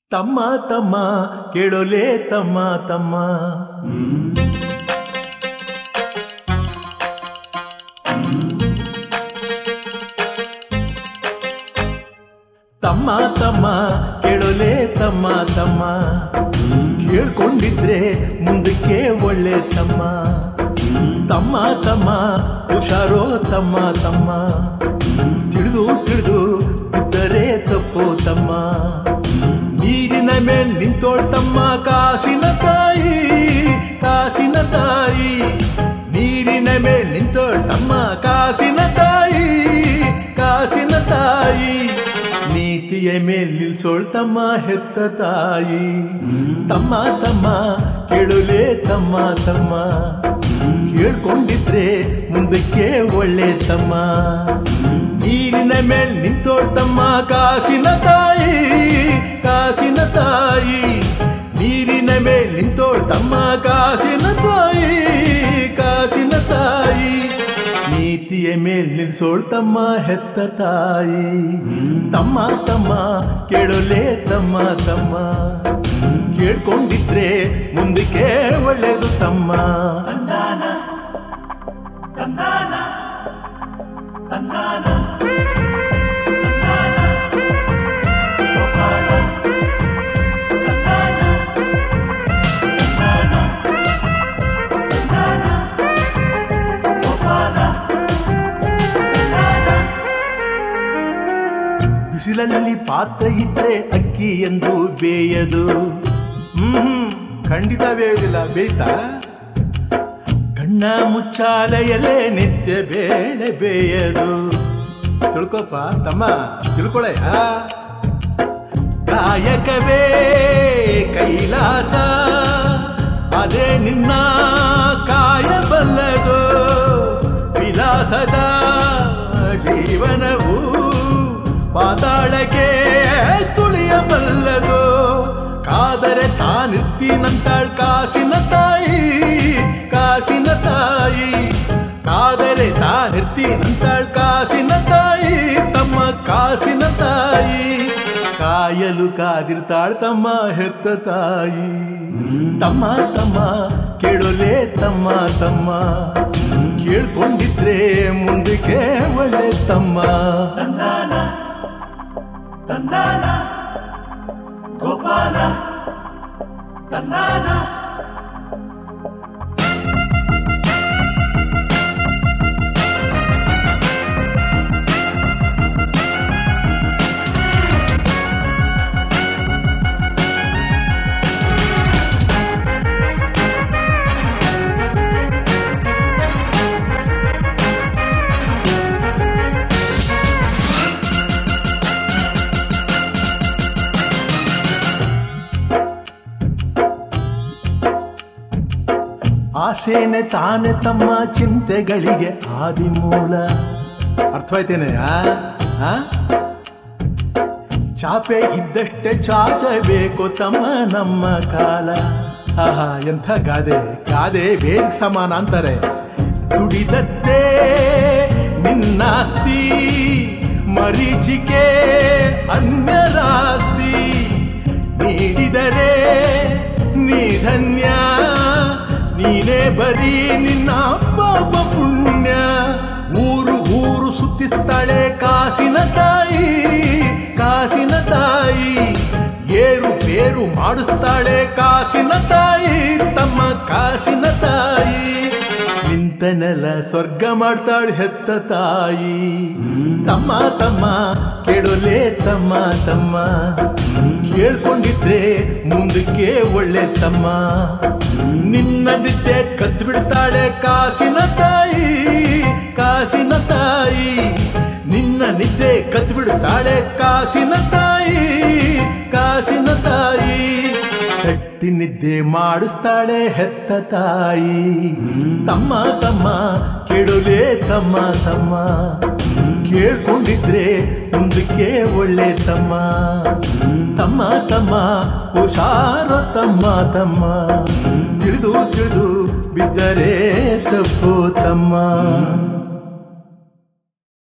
ತಮ್ಮ ತಮ್ಮ ಕೇಳೋಲೇ ತಮ್ಮ ತಮ್ಮ ತಮ್ಮ ತಮ್ಮ ಕೇಳೋಲೇ ತಮ್ಮ ತಮ್ಮ ಕೇಳ್ಕೊಂಡಿದ್ರೆ ಮುಂದಕ್ಕೆ ಒಳ್ಳೆ ತಮ್ಮ ತಮ್ಮ ತಮ್ಮ ಹುಷಾರೋ ತಮ್ಮ ತಮ್ಮ ತಿಳಿದು ತಿಳಿದು ಬಿದ್ದರೆ ತಪ್ಪು ತಮ್ಮ ನೀರಿನ ಮೇಲ್ ನಿಂತೋಳ್ ತಮ್ಮ ಕಾಸಿನ ತಾಯಿ ಕಾಸಿನ ತಾಯಿ ನೀರಿನ ಮೇಲ್ ನಿಂತೋಳ್ ತಮ್ಮ ಕಾಸಿನ ತಾಯಿ ಕಾಸಿನ ತಾಯಿ ನೀತಿಯ ಮೇಲ್ ನಿಲ್ಸೋಳ್ ತಮ್ಮ ಹೆತ್ತ ತಾಯಿ ತಮ್ಮ ತಮ್ಮ ಕೇಳುಲೇ ತಮ್ಮ ತಮ್ಮ ಕೇಳ್ಕೊಂಡಿದ್ರೆ ಮುಂದಕ್ಕೆ ಒಳ್ಳೆ ತಮ್ಮ ನೀರಿನ ಮೇಲ್ ನಿಂತೋಳ್ ತಮ್ಮ ಕಾಸಿನ ತಾಯಿ ಕಾಸಿನ ತಾಯಿ ನೀರಿನ ಮೇಲ್ ನಿಂತೋಳ್ ತಮ್ಮ ಕಾಸಿನ ತಾಯಿ ಕಾಸಿನ ತಾಯಿ ನೀತಿಯ ಮೇಲ್ ನಿಲ್ಸೋಳ್ ತಮ್ಮ ಹೆತ್ತ ತಾಯಿ ತಮ್ಮ ತಮ್ಮ ಕೇಳೋಲೇ ತಮ್ಮ ತಮ್ಮ ಕೇಳ್ಕೊಂಡಿದ್ರೆ ಮುಂದಕ್ಕೆ ಒಳ್ಳೇದು ತಮ್ಮ ಬಿಸಿಲಲ್ಲಿ ಪಾತ್ರ ಇದ್ರೆ ಅಕ್ಕಿ ಎಂದು ಬೇಯದು ಹ್ಮ್ ಖಂಡಿತ ಬೇಯುವುದಿಲ್ಲ ಬೇಯ್ತಾ ಕಣ್ಣ ಮುಚ್ಚಾಲೆಯಲ್ಲೇ ನಿತ್ಯ ಬೇಳೆ ಬೇಯದು ತಿಳ್ಕೊಪ್ಪ ತಮ್ಮ ತಿಳ್ಕೊಳಯ್ಯ ಕಾಯಕವೇ ಕೈಲಾಸ ಅದೇ ನಿನ್ನ ಕಾಯಬಲ್ಲದು ವಿಲಾಸದ ಜೀವನವು ಪಾತಾಳಕ್ಕೆ ತುಳಿಯಬಲ್ಲದು ಕಾದರೆ ತಾನಿರ್ತೀನಂತಾಳ್ ಕಾಸಿನ ತಾಯಿ ಕಾಸಿನ ತಾಯಿ ಕಾದರೆ ತಾನಿರ್ತೀನಂತಾಳ್ ಕಾಸಿನ ತಾಯಿ ತಮ್ಮ ಕಾಸಿನ ತಾಯಿ ಕಾಯಲು ಕಾದಿರ್ತಾಳ್ ತಮ್ಮ ಹೆತ್ತ ತಾಯಿ ತಮ್ಮ ತಮ್ಮ ಕೇಳೋಲೇ ತಮ್ಮ ತಮ್ಮ ಕೇಳ್ಕೊಂಡಿದ್ರೆ ಮುಂದಕ್ಕೆ ಒಳ್ಳೆ ತಮ್ಮ ಆಸೇನೆ ತಾನೆ ತಮ್ಮ ಚಿಂತೆಗಳಿಗೆ ಆದಿಮೂಲ ಅರ್ಥವಾಯ್ತೇನೆ ಆ ಚಾಪೆ ಇದ್ದಷ್ಟೇ ಚಾಚಬೇಕು ತಮ್ಮ ನಮ್ಮ ಕಾಲ ಆಹಾ ಎಂಥ ಗಾದೆ ಗಾದೆ ವೇದಿಕ್ ಸಮಾನ ಅಂತಾರೆ ದುಡಿದದ್ದೇ ನಿನ್ನಾಸ್ತಿ ಮರೀಚಿಕೆ ಅನ್ಯರಾಸ್ತಿ ನೀಡಿದರೆ ನೀ ಧನ್ಯ ನೀನೇ ಬರೀ ನಿನ್ನ ಪಾಪ ಪುಣ್ಯ ಊರು ಊರು ಸುತ್ತಿಸ್ತಾಳೆ ಕಾಸಿನ ತಾಯಿ ಕಾಸಿನ ತಾಯಿ ಏರು ಬೇರು ಮಾಡಿಸ್ತಾಳೆ ಕಾಸಿನ ತಾಯಿ ತಮ್ಮ ಕಾಸಿನ ತಾಯಿ ನಿಂತ ನೆಲ ಸ್ವರ್ಗ ಮಾಡ್ತಾಳೆ ಹೆತ್ತ ತಾಯಿ ತಮ್ಮ ತಮ್ಮ ಕೇಳೋಲೇ ತಮ್ಮ ತಮ್ಮ ಕೇಳ್ಕೊಂಡಿದ್ರೆ ಮುಂದಕ್ಕೆ ಒಳ್ಳೆ ತಮ್ಮ ನಿನ್ನ ನಿದ್ದೆ ಕದ್ದು ಬಿಡ್ತಾಳೆ ಕಾಸಿನ ತಾಯಿ ಕಾಸಿನ ತಾಯಿ ನಿನ್ನ ನಿದ್ದೆ ಕದ್ದು ಬಿಡ್ತಾಳೆ ಕಾಸಿನ ತಾಯಿ ಕಾಸಿನ ತಾಯಿ ಕಟ್ಟಿ ನಿದ್ದೆ ಮಾಡಿಸ್ತಾಳೆ ಹೆತ್ತ ತಾಯಿ ತಮ್ಮ ತಮ್ಮ ಕೇಳೋಲೇ ತಮ್ಮ ತಮ್ಮ ಕೇಳ್ಕೊಂಡಿದ್ರೆ ಮುಂದಕ್ಕೆ ಒಳ್ಳೆ ತಮ್ಮ ತಮ್ಮ ತಮ್ಮ ಹುಷಾರೋ ತಮ್ಮ ತಮ್ಮ ತಿಳಿದು ತಿಳಿದು ಬಿದ್ದರೆ ತಪ್ಪು ತಮ್ಮ